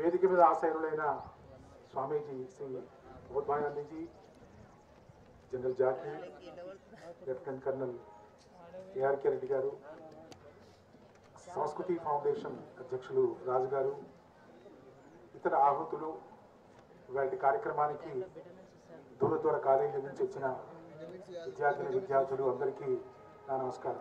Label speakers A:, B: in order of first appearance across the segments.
A: వేదిక మీద ఆశయులైన స్వామీజీ శ్రీ బోధ్మానందజీ జనరల్ జాకీ లెఫ్టినెంట్ కర్నల్ ఏఆర్కే రెడ్డి గారు సంస్కృతి ఫౌండేషన్ అధ్యక్షులు రాజు గారు ఇతర ఆహుతులు వాటి కార్యక్రమానికి దూర దూర కాలేజీ నుంచి వచ్చిన విద్యార్థిని విద్యార్థులు అందరికీ నా నమస్కారం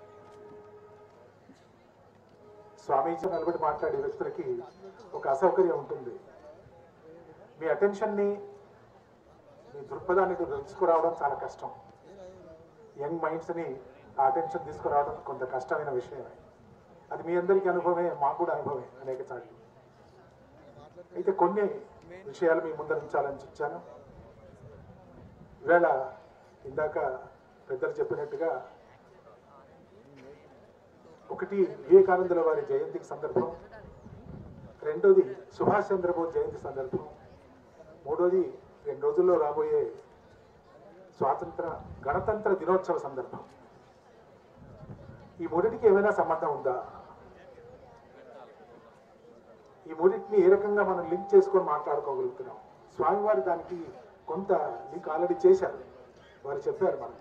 A: స్వామీజీ నిలబడి మాట్లాడే వ్యక్తులకి ఒక అసౌకర్యం ఉంటుంది మీ అటెన్షన్ని మీ దృక్పథాన్ని ఇటు తీసుకురావడం చాలా కష్టం యంగ్ మైండ్స్ని ఆ అటెన్షన్ తీసుకురావడం కొంత కష్టమైన విషయమే అది మీ అందరికీ అనుభవమే మాకు కూడా అనుభవమే అనేక సార్లు అయితే కొన్ని విషయాలు మీ ముందర ఉంచాలని ఇచ్చాను ఈవేళ ఇందాక పెద్దలు చెప్పినట్టుగా ఒకటి వివేకానందుల వారి జయంతికి సందర్భం రెండోది సుభాష్ చంద్రబోస్ జయంతి సందర్భం మూడోది రెండు రోజుల్లో రాబోయే స్వాతంత్ర గణతంత్ర దినోత్సవ సందర్భం ఈ మూడింటికి ఏమైనా సంబంధం ఉందా ఈ మూడింటిని ఏ రకంగా మనం లింక్ చేసుకొని మాట్లాడుకోగలుగుతున్నాం స్వామివారు దానికి కొంత లింక్ ఆల్రెడీ చేశారు వారు చెప్పారు మనకు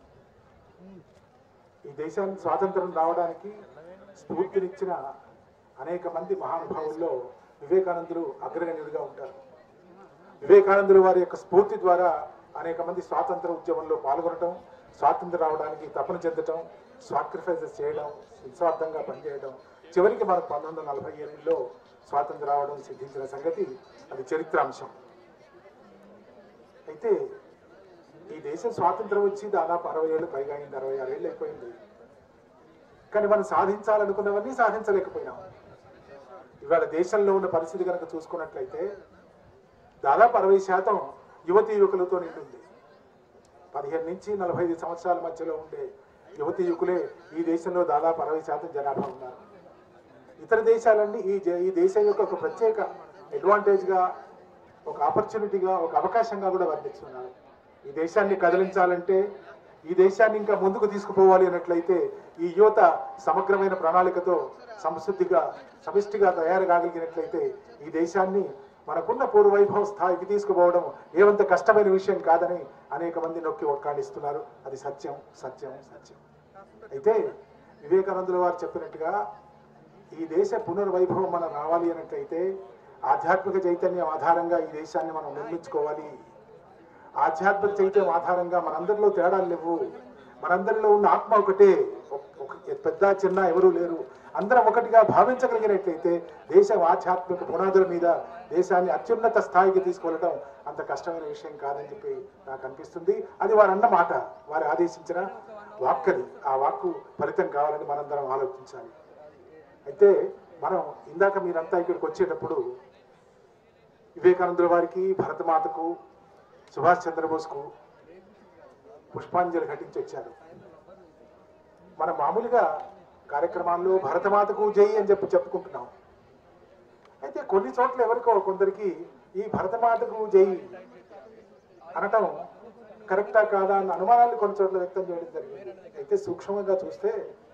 A: ఈ దేశానికి స్వాతంత్రం రావడానికి స్ఫూర్తినిచ్చిన అనేక మంది మహానుభావుల్లో వివేకానందులు అగ్రగణ్యుడిగా ఉంటారు వివేకానందులు వారి యొక్క స్ఫూర్తి ద్వారా అనేక మంది స్వాతంత్ర ఉద్యమంలో పాల్గొనటం స్వాతంత్రం రావడానికి తపన చెందటం సాక్రిఫైసెస్ చేయడం నిస్వార్థంగా పనిచేయడం చివరికి మనకు పంతొమ్మిది వందల నలభై ఎనిమిదిలో స్వాతంత్రం రావడం సిద్ధించిన సంగతి అది చరిత్రాంశం అయితే ఈ దేశం స్వాతంత్రం వచ్చి దాదాపు అరవై ఏళ్ళు పైగా అయింది అరవై ఆరు ఏళ్ళు అయిపోయింది కానీ మనం సాధించాలనుకున్నవన్నీ సాధించలేకపోయినాం ఇవాళ దేశంలో ఉన్న పరిస్థితి కనుక చూసుకున్నట్లయితే దాదాపు అరవై శాతం యువతి యువకులతో నిండుంది పదిహేను నుంచి నలభై ఐదు సంవత్సరాల మధ్యలో ఉండే యువతి యువకులే ఈ దేశంలో దాదాపు అరవై శాతం జనాభా ఉన్నారు ఇతర దేశాలన్నీ ఈ జ- ఈ దేశం యొక్క ఒక ప్రత్యేక అడ్వాంటేజ్గా ఒక ఆపర్చునిటీగా ఒక అవకాశంగా కూడా వర్ణిస్తున్నారు ఈ దేశాన్ని కదిలించాలంటే ఈ దేశాన్ని ఇంకా ముందుకు తీసుకుపోవాలి అన్నట్లయితే ఈ యువత సమగ్రమైన ప్రణాళికతో సంశుద్ధిగా సమిష్టిగా తయారు కాగలిగినట్లయితే ఈ దేశాన్ని మనకున్న పూర్వవైభవ స్థాయికి తీసుకుపోవడం ఏమంత కష్టమైన విషయం కాదని అనేక మంది నొక్కి ఒక్కాడిస్తున్నారు అది సత్యం సత్యం సత్యం అయితే వివేకానందుల వారు చెప్పినట్టుగా ఈ దేశ పునర్వైభవం మనం రావాలి అన్నట్లయితే ఆధ్యాత్మిక చైతన్యం ఆధారంగా ఈ దేశాన్ని మనం నిర్మించుకోవాలి ఆధ్యాత్మిక చైతన్యం ఆధారంగా మనందరిలో తేడాలు లేవు మనందరిలో ఉన్న ఆత్మ ఒకటే ఒక- ఒక- పెద్ద చిన్న ఎవరూ లేరు అందరం ఒకటిగా భావించగలిగినట్లయితే దేశం ఆధ్యాత్మిక పునాదుల మీద దేశాన్ని అత్యున్నత స్థాయికి తీసుకెళ్ళడం అంత కష్టమైన విషయం కాదని చెప్పి నాకు అనిపిస్తుంది అది వారు అన్న మాట వారు ఆదేశించిన వాక్కది ఆ వాక్కు ఫలితం కావాలని మనందరం ఆలోచించాలి అయితే మనం ఇందాక మీరంతా ఇక్కడికి వచ్చేటప్పుడు వివేకానందుల వారికి భరతమాతకు సుభాష్ చంద్రబోస్కు పుష్పాంజలి ఘటించి వచ్చారు మనం మామూలుగా కార్యక్రమాల్లో భరతమాతకు జై అని చెప్పి చెప్పుకుంటున్నాం అయితే కొన్ని చోట్ల ఎవరికో కొందరికి ఈ భరతమాతకు జై అనటం కరెక్టా కాదా అన్న అనుమానాలు కొన్ని చోట్ల వ్యక్తం చేయడం జరిగింది అయితే సూక్ష్మంగా చూస్తే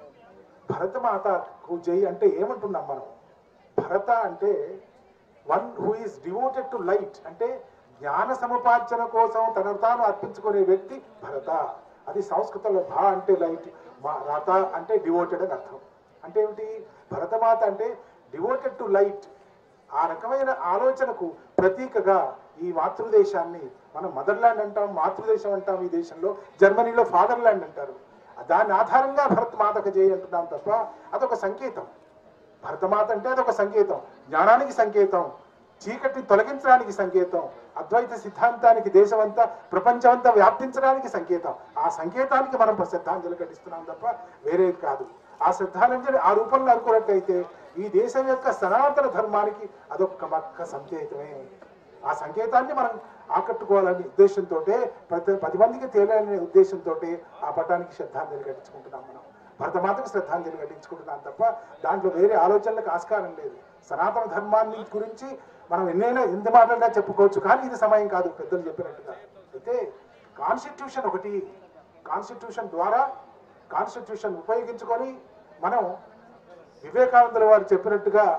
A: భరతమాతకు జై అంటే ఏమంటున్నాం మనం భరత అంటే one who is devoted to light అంటే జ్ఞాన సముపార్జన కోసం తనను తాను అర్పించుకునే వ్యక్తి భరత అది సంస్కృతంలో భా అంటే లైట్ మా రత అంటే డివోటెడ్ అని అర్థం అంటే ఏమిటి భరతమాత అంటే డివోటెడ్ టు లైట్ ఆ రకమైన ఆలోచనకు ప్రతీకగా ఈ మాతృదేశాన్ని మనం మదర్లాండ్ అంటాం మాతృదేశం అంటాం ఈ దేశంలో జర్మనీలో ఫాదర్లాండ్ అంటారు దాని ఆధారంగా భరతమాతకు చేయి అంటున్నాం తప్ప అదొక సంకేతం భరతమాత అంటే అదొక సంకేతం జ్ఞానానికి సంకేతం చీకటిని తొలగించడానికి సంకేతం అద్వైత సిద్ధాంతానికి దేశమంతా ప్రపంచమంతా వ్యాప్తించడానికి సంకేతం ఆ సంకేతానికి మనం శ్రద్ధాంజలి ఘటిస్తున్నాం తప్ప వేరే కాదు ఆ శ్రద్ధాంజలి ఆ రూపంలో అనుకున్నట్టయితే ఈ దేశం యొక్క సనాతన ధర్మానికి అదొక మక్క సంకేతమే ఆ సంకేతాన్ని మనం ఆకట్టుకోవాలనే ఉద్దేశంతో ప్రతి పది మందికి తేలాలనే ఉద్దేశంతో ఆ పటానికి శ్రద్ధాంజలి ఘటించుకుంటున్నాం మనం భరతమాతకు శ్రద్ధాంజలి ఘటించుకుంటున్నాం తప్ప దాంట్లో వేరే ఆలోచనలకు ఆస్కారం లేదు సనాతన ధర్మాన్ని గురించి మనం ఎన్నైనా ఎంత మాటలుగా చెప్పుకోవచ్చు కానీ ఇది సమయం కాదు పెద్దలు చెప్పినట్టుగా అయితే కాన్స్టిట్యూషన్ ఒకటి కాన్స్టిట్యూషన్ ద్వారా కాన్స్టిట్యూషన్ ఉపయోగించుకొని మనం వివేకానందుల వారు చెప్పినట్టుగా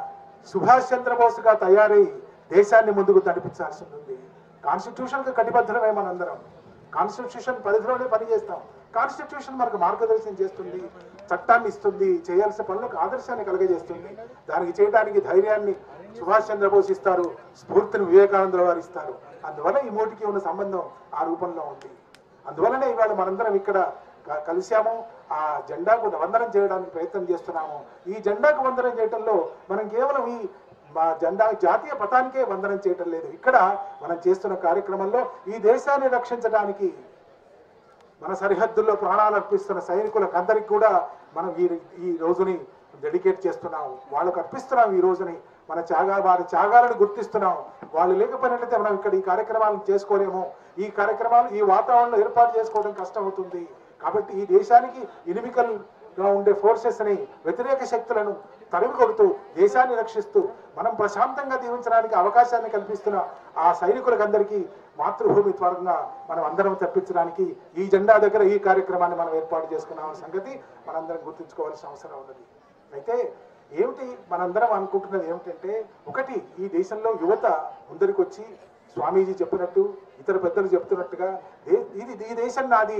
A: సుభాష్ చంద్రబోస్గా తయారై దేశాన్ని ముందుకు నడిపించాల్సి ఉంది కాన్స్టిట్యూషన్ కు కటిబద్ధమే మనందరం కాన్స్టిట్యూషన్ పరిధిలోనే పనిచేస్తాం కాన్స్టిట్యూషన్ మనకు మార్గదర్శనం చేస్తుంది చట్టాన్ని ఇస్తుంది చేయాల్సిన పనులకు ఆదర్శాన్ని కలగజేస్తుంది దానికి చేయడానికి ధైర్యాన్ని సుభాష్ చంద్రబోస్ ఇస్తారు స్ఫూర్తిని వివేకానంద వారు ఇస్తారు అందువల్ల ఈ మూటికి ఉన్న సంబంధం ఆ రూపంలో ఉంది అందువలనే ఇవాళ మనందరం ఇక్కడ క- కలిశాము ఆ జెండాకు వందనం చేయడానికి ప్రయత్నం చేస్తున్నాము ఈ జెండాకు వందనం చేయటంలో మనం కేవలం ఈ మా జెండా జాతీయ పతానికే వందనం చేయటం లేదు ఇక్కడ మనం చేస్తున్న కార్యక్రమంలో ఈ దేశాన్ని రక్షించడానికి మన సరిహద్దుల్లో ప్రాణాలు అర్పిస్తున్న సైనికులకు అందరికి కూడా మనం ఈ ఈ రోజుని డెడికేట్ చేస్తున్నాం వాళ్ళకు అర్పిస్తున్నాం ఈ రోజుని మన త్యాగా వారి త్యాగాలను గుర్తిస్తున్నాం వాళ్ళు లేకపోయినట్లయితే మనం ఇక్కడ ఈ కార్యక్రమాలను చేసుకోలేము ఈ కార్యక్రమాలు ఈ వాతావరణంలో ఏర్పాటు చేసుకోవడం కష్టం అవుతుంది కాబట్టి ఈ దేశానికి ఇనిమికల్ గా ఉండే ఫోర్సెస్ ని వ్యతిరేక శక్తులను తరిమి కొడుతూ దేశాన్ని రక్షిస్తూ మనం ప్రశాంతంగా జీవించడానికి అవకాశాన్ని కల్పిస్తున్న ఆ సైనికులకందరికీ మాతృభూమి త్వరగా మనం అందరం తప్పించడానికి ఈ జెండా దగ్గర ఈ కార్యక్రమాన్ని మనం ఏర్పాటు చేసుకున్నాం అనే సంగతి మనందరం గుర్తుంచుకోవాల్సిన అవసరం ఉన్నది అయితే ఏమిటి మనందరం అనుకుంటున్నది ఏమిటంటే ఒకటి ఈ దేశంలో యువత ముందరికి వచ్చి స్వామీజీ చెప్పినట్టు ఇతర పెద్దలు చెప్తున్నట్టుగా "దే- ఇది ఈ దేశం నాది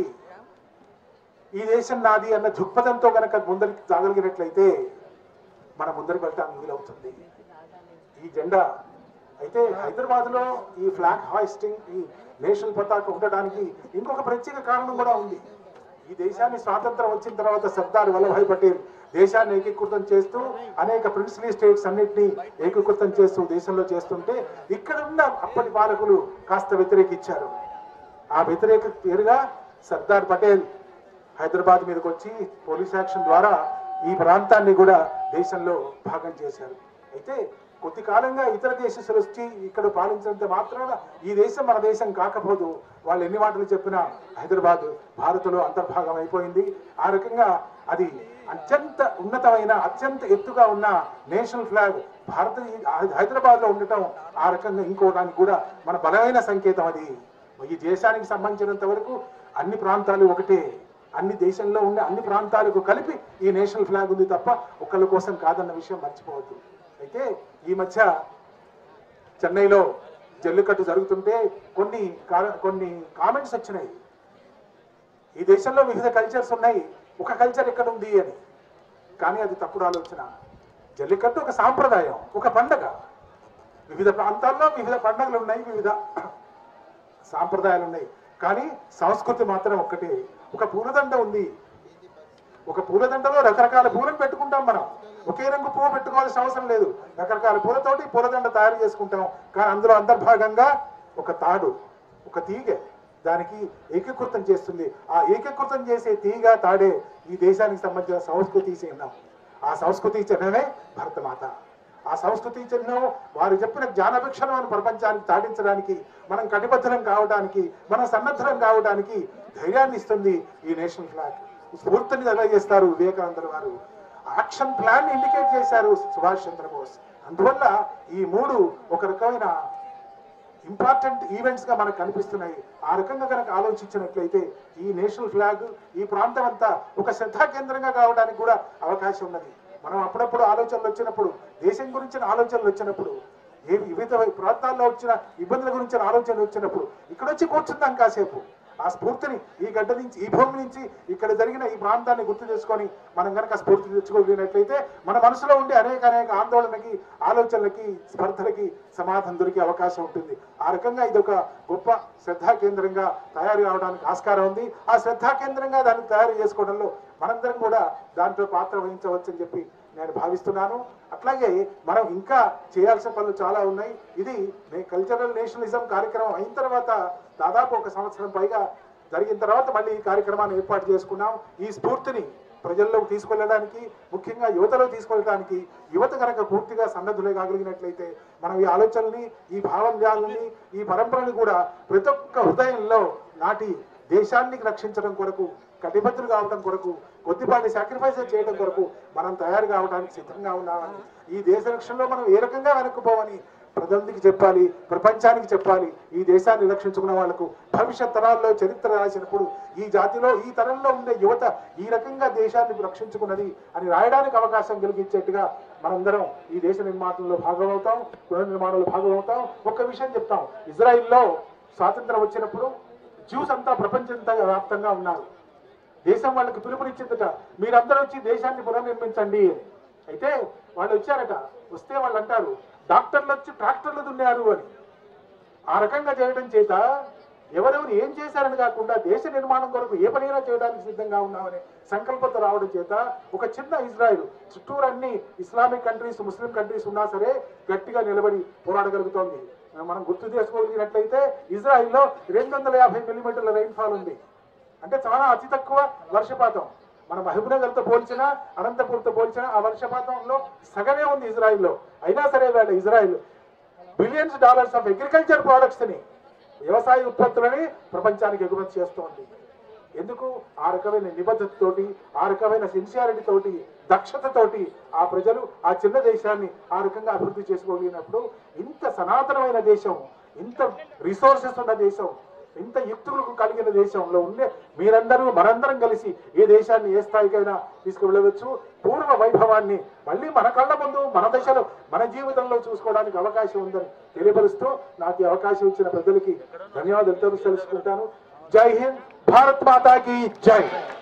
A: ఈ దేశం నాది అన్న దృక్పథంతో గనక ముందరికి సాగలిగినట్లయితే మన ముందరికి వెళ్ళటానికి వీలవుతుంది ఈ జెండా అయితే హైదరాబాద్ లో ఈ ఫ్లాగ్ హాయిస్టింగ్ ఈ నేషనల్ పతాక ఉండడానికి ఇంకొక ప్రత్యేక కారణం కూడా ఉంది ఈ దేశాన్ని స్వాతంత్రం వచ్చిన తర్వాత సర్దార్ వల్లభాయ్ పటేల్ దేశాన్ని ఏకీకృతం చేస్తూ అనేక ప్రిన్స్లీ స్టేట్స్ అన్నిటినీ ఏకీకృతం చేస్తూ దేశంలో చేస్తుంటే ఇక్కడ ఉన్న అప్పటి పాలకులు కాస్త వ్యతిరేకించారు ఆ వ్యతిరేక పేరుగా సర్దార్ పటేల్ హైదరాబాద్ మీదకి వచ్చి పోలీస్ యాక్షన్ ద్వారా ఈ ప్రాంతాన్ని కూడా దేశంలో భాగం చేశారు అయితే కొద్ది కాలంగా ఇతర దేశస్తులు వచ్చి ఇక్కడ పాలించినంత మాత్రాన ఈ దేశం మన దేశం కాకపోదు వాళ్ళు ఎన్ని మాటలు చెప్పినా హైదరాబాద్ భారత్లో అంతర్భాగం అయిపోయింది ఆ రకంగా అది అత్యంత ఉన్నతమైన అత్యంత ఎత్తుగా ఉన్న నేషనల్ ఫ్లాగ్ భారత హైదరాబాద్ లో ఉండటం ఆ రకంగా ఇంకోవడానికి కూడా మన బలమైన సంకేతం అది ఈ దేశానికి సంబంధించినంత వరకు అన్ని ప్రాంతాలు ఒకటే అన్ని దేశంలో ఉండే అన్ని ప్రాంతాలకు కలిపి ఈ నేషనల్ ఫ్లాగ్ ఉంది తప్ప ఒకళ్ళ కోసం కాదన్న విషయం మర్చిపోవద్దు అయితే ఈ మధ్య చెన్నైలో జల్లికట్టు జరుగుతుంటే కొన్ని కా- కొన్ని కామెంట్స్ వచ్చినాయి ఈ దేశంలో వివిధ కల్చర్స్ ఉన్నాయి ఒక కల్చర్ ఎక్కడ ఉంది అని కానీ అది తప్పుడు ఆలోచన జల్లికట్టు ఒక సాంప్రదాయం ఒక పండగ వివిధ ప్రాంతాల్లో వివిధ పండుగలు ఉన్నాయి వివిధ సాంప్రదాయాలు ఉన్నాయి కానీ సంస్కృతి మాత్రం ఒక్కటే ఒక పూలదండ ఉంది ఒక పూలదండలో రకరకాల పూలను పెట్టుకుంటాం మనం ఒకే రంగు పువ్వు పెట్టుకోవాల్సిన అవసరం లేదు రకరకాల పూలతోటి పూలదండ తయారు చేసుకుంటాం కానీ అందులో అంతర్భాగంగా ఒక తాడు ఒక తీగ దానికి ఏకీకృతం చేస్తుంది ఆ ఏకీకృతం చేసే తీగ తాడే ఈ దేశానికి సంబంధించిన సంస్కృతి చిహ్నం ఆ సంస్కృతి చిహ్నమే భరతమాత ఆ సంస్కృతి చిహ్నం వారు చెప్పిన జ్ఞానభిక్షణను ప్రపంచానికి చాటించడానికి మనం కటిబద్ధనం కావడానికి మనం సన్నద్ధం కావడానికి ధైర్యాన్ని ఇస్తుంది ఈ నేషనల్ ఫ్లాగ్ స్ఫూర్తిని తెలియజేస్తారు వివేకానంద వారు యాక్షన్ ప్లాన్ ఇండికేట్ చేశారు సుభాష్ చంద్రబోస్ అందువల్ల ఈ మూడు ఒక రకమైన ఇంపార్టెంట్ ఈవెంట్స్ గా మనకు కనిపిస్తున్నాయి ఆ రకంగా కనుక ఆలోచించినట్లయితే ఈ నేషనల్ ఫ్లాగ్ ఈ ప్రాంతం అంతా ఒక శ్రద్ధా కేంద్రంగా కావడానికి కూడా అవకాశం ఉన్నది మనం అప్పుడప్పుడు ఆలోచనలు వచ్చినప్పుడు దేశం గురించిన ఆలోచనలు వచ్చినప్పుడు ఏ వివిధ ప్రాంతాల్లో వచ్చిన ఇబ్బందుల గురించిన ఆలోచనలు వచ్చినప్పుడు ఇక్కడ వచ్చి కూర్చుందాం కాసేపు ఆ స్ఫూర్తిని ఈ గడ్డ నుంచి ఈ భూమి నుంచి ఇక్కడ జరిగిన ఈ ప్రాంతాన్ని గుర్తు చేసుకొని మనం కనుక స్ఫూర్తి తెచ్చుకోగలిగినట్లయితే మన మనసులో ఉండే అనేక అనేక ఆందోళనకి ఆలోచనలకి స్పర్ధలకి సమాధానం దొరికే అవకాశం ఉంటుంది ఆ రకంగా ఇది ఒక గొప్ప శ్రద్ధా కేంద్రంగా తయారు కావడానికి ఆస్కారం ఉంది ఆ శ్రద్ధా కేంద్రంగా దాన్ని తయారు చేసుకోవడంలో మనందరం కూడా దాంట్లో పాత్ర వహించవచ్చని చెప్పి నేను భావిస్తున్నాను అట్లాగే మనం ఇంకా చేయాల్సిన పనులు చాలా ఉన్నాయి ఇది కల్చరల్ నేషనలిజం కార్యక్రమం అయిన తర్వాత దాదాపు ఒక సంవత్సరం పైగా జరిగిన తర్వాత మళ్ళీ ఈ కార్యక్రమాన్ని ఏర్పాటు చేసుకున్నాం ఈ స్ఫూర్తిని ప్రజల్లోకి తీసుకెళ్ళడానికి ముఖ్యంగా యువతలో తీసుకెళ్ళడానికి యువత కనుక పూర్తిగా సన్నద్ధులే కాగలిగినట్లయితే మనం ఈ ఆలోచనల్ని ఈ భావోద్యాలని ఈ పరంపరని కూడా ప్రతి ఒక్క హృదయంలో నాటి దేశాన్ని రక్షించడం కొరకు కటిబద్ధులు కావడం కొరకు కొద్దిపాటి సాక్రిఫైస్ చేయడం కొరకు మనం తయారు కావడానికి సిద్ధంగా ఉన్నామని ఈ దేశ రక్షణలో మనం ఏ రకంగా వెనక్కుపోవని ప్రజలకి చెప్పాలి ప్రపంచానికి చెప్పాలి ఈ దేశాన్ని రక్షించుకున్న వాళ్లకు భవిష్యత్ తరాల్లో చరిత్ర రాసినప్పుడు ఈ జాతిలో ఈ తరంలో ఉండే యువత ఈ రకంగా దేశాన్ని రక్షించుకున్నది అని రాయడానికి అవకాశం కలిగించేట్టుగా మనందరం ఈ దేశ నిర్మాణంలో భాగమవుతాం పునర్నిర్మాణంలో భాగమవుతాం ఒక్క విషయం చెప్తాం ఇజ్రాయిల్లో స్వాతంత్రం వచ్చినప్పుడు జ్యూస్ అంతా ప్రపంచంతా వ్యాప్తంగా ఉన్నారు దేశం వాళ్ళకి పిలుపునిచ్చిందట మీరందరూ వచ్చి దేశాన్ని పునర్నిర్మించండి అని. అయితే వాళ్ళు వచ్చారట వస్తే వాళ్ళు అంటారు డాక్టర్లు వచ్చి ట్రాక్టర్లు దున్నారు అని ఆ రకంగా చేయడం చేత ఎవరెవరు ఏం చేశారని కాకుండా దేశ నిర్మాణం కొరకు ఏ పనైనా చేయడానికి సిద్ధంగా ఉన్నామనే సంకల్పంతో రావడం చేత ఒక చిన్న ఇజ్రాయిల్ చుట్టూరు అన్ని ఇస్లామిక్ కంట్రీస్ ముస్లిం కంట్రీస్ ఉన్నా సరే గట్టిగా నిలబడి పోరాడగలుగుతోంది మనం గుర్తు చేసుకోగలిగినట్లయితే ఇజ్రాయిల్లో రెండు వందల యాభై మిల్లీమీటర్ల రైన్ఫాల్ ఉంది అంటే చాలా అతి తక్కువ వర్షపాతం మన మహబూబ్నగర్తో పోల్చినా అనంతపూర్తో పోల్చినా ఆ వర్షపాతంలో సగమే ఉంది ఇజ్రాయిల్లో అయినా సరే వాళ్ళ Israel billions dollars of agriculture products ని వ్యవసాయ ఉత్పత్తులని ప్రపంచానికి ఎగుమతి చేస్తోంది ఎందుకు ఆ రకమైన నిబద్ధతతోటి ఆ రకమైన సిన్సియారిటీ తోటి దక్షతతోటి ఆ ప్రజలు ఆ చిన్న దేశాన్ని ఆ రకంగా అభివృద్ధి చేసుకోగలిగినప్పుడు ఇంత సనాతనమైన దేశం ఇంత రిసోర్సెస్ ఉన్న దేశం ఇంత యుక్తులకు కలిగిన దేశంలో ఉండే మీరందరూ మనందరం కలిసి ఏ దేశాన్ని ఏ స్థాయికైనా తీసుకువెళ్ళవచ్చు పూర్వ వైభవాన్ని మళ్ళీ మన కళ్ళ ముందు మన దశలో మన జీవితంలో చూసుకోవడానికి అవకాశం ఉందని తెలియపరుస్తూ నాకు ఈ అవకాశం ఇచ్చిన పెద్దలకి ధన్యవాదాలు తెలుసుకుంటాను జై హింద్ భారత్ మాతాకి జై